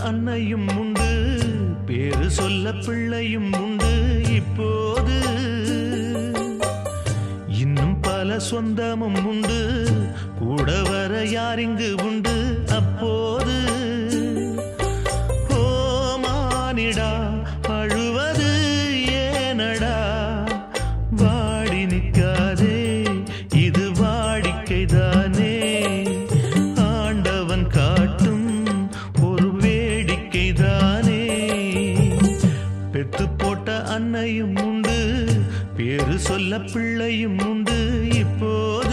அன்னையும் உண்டு பேரு சொல்ல பிள்ளையும் உண்டு இப்போது இன்னும் பல சொந்தமும் உண்டு கூட வர யாரிங்கு உண்டு அப்போது ஓ மானிடா அழுவது ஏனடா வாடி நிற்காதே இது வாடிக்கைதானே ஆண்டவன் காட்டும் ஒரு வேடிக்கைதானே பெத்து போட்ட அன்னையும் உண்டு பேரு சொல்ல பிள்ளையும் உண்டு இப்போது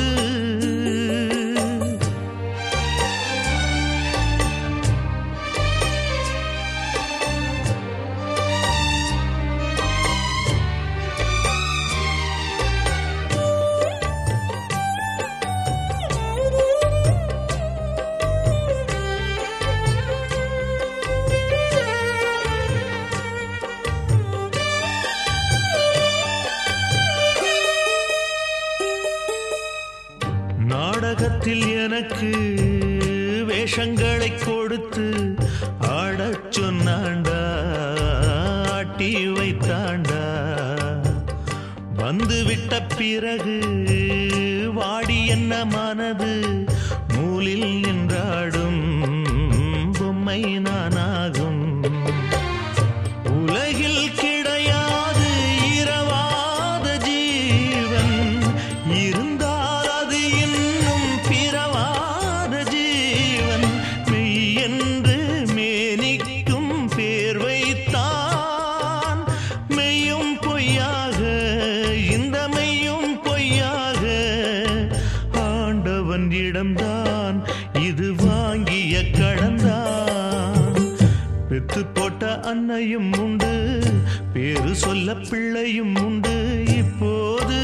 நாடகத்தில் எனக்கு வேஷங்களை கொடுத்து ஆடச் சொன்னாண்டா ஆட்டி வைத்தாண்டா வந்து விட்ட பிறகு வாடி என்ன மனது நூலில் நின்றாடும் பொம்மை நானாகும் உலகில் கிடையாது இரவாத ஜீவன் இருந்தால் அது இன்னும் பிறவாத ஜீவன் மெய் என்று மேனிக்கும் பேர் வைத்தான் மெய்யும் பொய்யாக இந்த மெய்யும் பொய்யாக ஆண்டவன் இடம்தான் இது வாங்கிய கடன்தான் பெத்து போட்ட அன்னையும் உண்டு பேரு சொல்ல பிள்ளையும் உண்டு இப்போது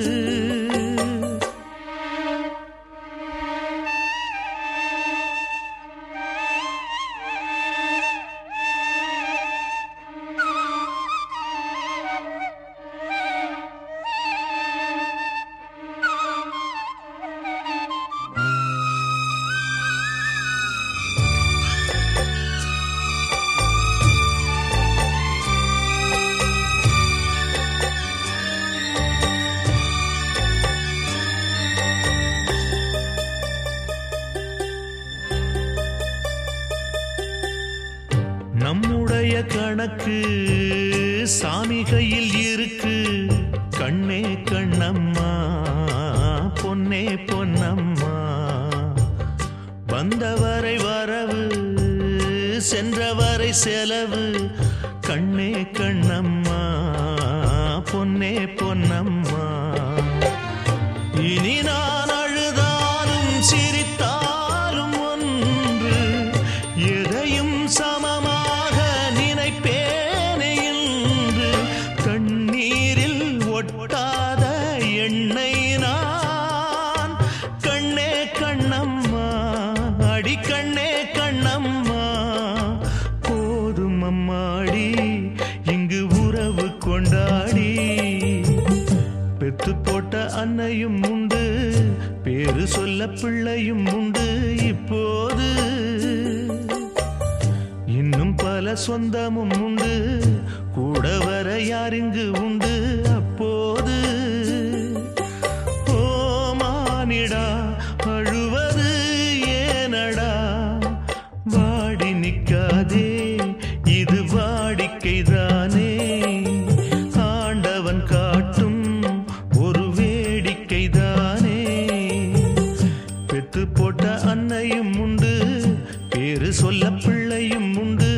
நம்முடைய கணக்கு சாமி கையில் இருக்கு கண்ணே கண்ணம்மா பொன்னே பொன்னம்மா வந்தவரை வரவு சென்றவரை செலவு கண்ணே கண்ணம்மா பொன்னே பொன்னம்மா இனி நான் அழுதாலும் சிரித்தாலும் ஒன்று எதையும் சமமாக நினைப்பேனே என்று கண்ணீரில் ஒட்டாத எண்ணெய் நான் கண்ணே கண்ணம்மா அடி கண்ணே கண்ணம்மா போதும் அம்மாடி இங்கு உறவு கொண்டாடி பெத்து போட்ட அன்னையும் உண்டு பேரு சொல்ல பிள்ளையும் உண்டு இப்போது இன்னும் பல சொந்தமும் உண்டு கூட வர யாரிங்கு உண்டு அப்போது ஓ மானிடா அழுவது ஏனடா வாடி நிற்காதே இது வாடிக்கைதானே ஆண்டவன் காட்டும் ஒரு வேடிக்கைதானே பெத்து போட்ட அன்னையும் உண்டு பேரு சொல்ல பிள்ளையும் உண்டு